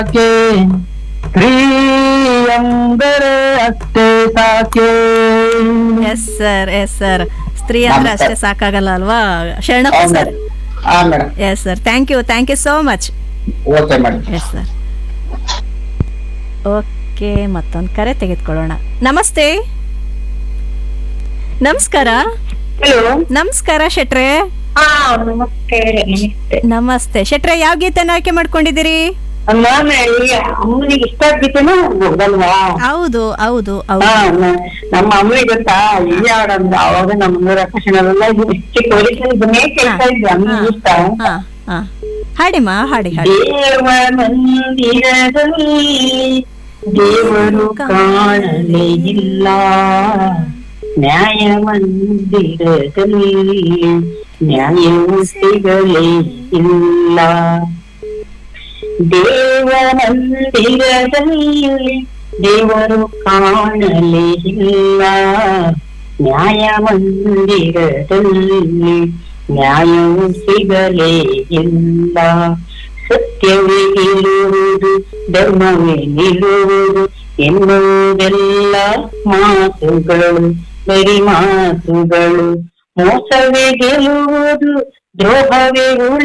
ಸಾಕೆ ಸ್ತ್ರೀ ಎಂದರೆ ಅಷ್ಟೇ ಸಾಕೆ ಎಸ್ ಸರ್ ಎಸ್ ಸರ್ ಸ್ತ್ರೀ ಅಂದ್ರೆ ಅಷ್ಟೇ ಸಾಕಾಗಲ್ಲ ಅಲ್ವಾ ಶರಣಪ್ಪ ಹೌದು ಸರ್ ಮೇಡಮ್ ಹಾ madam yes sir thank you thank you so much okay madam yes sir okay ಮತ್ತೊಂದು ಕರೆ ತೆಗೆದುಕೊಳ್ಳೋಣ ನಮಸ್ತೆ ನಮಸ್ಕಾರ ಹಲೋ ನಮಸ್ಕಾರ ಶೆಟ್ರೆ ಹಾ ನಮಸ್ತೆ ನಮಸ್ತೆ ನಮಸ್ತೆ ಶೆಟ್ರೆ ಯಾವ ಗೀತೆನ ಆಯ್ಕೆ ಮಾಡ್ಕೊಂಡಿದ್ದೀರಿ ನಾನು ಈ ಅಮ್ಮನಿಗೆ ಇಷ್ಟ ಆಗ್ತಿತ್ತೇನೋ ಹೋಗಲ್ವಾ ಹೌದು ಹೌದು ಹಾ ಹೌದು ನ- ನಮ್ಮ ಅಮ್ಮನಿಗೆ ಗೊತ್ತಾ ಈ ಹಾಡಂದ್ರೆ ಅವಾಗ ನಮ್ಮ ರಕ್ಷಣೆಲ್ಲ ಚಿಕ್ಕ ವಯಸ್ಸಿನ ಇದನ್ನೇ ಕೇಳ್ತಾ ಇದ್ವಿ ಅಮ್ಮನಿಗೆ ಇಷ್ಟ ಹಾ ಹಾ ಹಾಡಿಮ್ಮ ಹಾಡಿ ಹಾಡಿ ದೇವ ಮಂದಿರದಲ್ಲಿ ದೇವರು ಕಾಣಲೇ ಇಲ್ಲ ನ್ಯಾಯ ಮಂದಿರದಲ್ಲಿ ನ್ಯಾಯವು ಸಿಗಲೇ ಇಲ್ಲ ದೇವ ಮಂದಿರದಲ್ಲಿ ದೇವರು ಕಾಣಲೇ ಇಲ್ಲ ನ್ಯಾಯ ಮಂದಿರದಲ್ಲಿ ನ್ಯಾಯವು ಸಿಗಲೇ ಇಲ್ಲ ಸತ್ಯವೇ ಗೆಲ್ಲುವುದು ಧರ್ಮವೇ ನಿಲ್ಲುವುದು ಎನ್ನುವುದೆಲ್ಲ ಮಾತುಗಳು ಬರಿ ಮಾತುಗಳು ಮೋಸವೇ ಗೆಲ್ಲುವುದು ದ್ರೋಹವೇ ಉಳಿ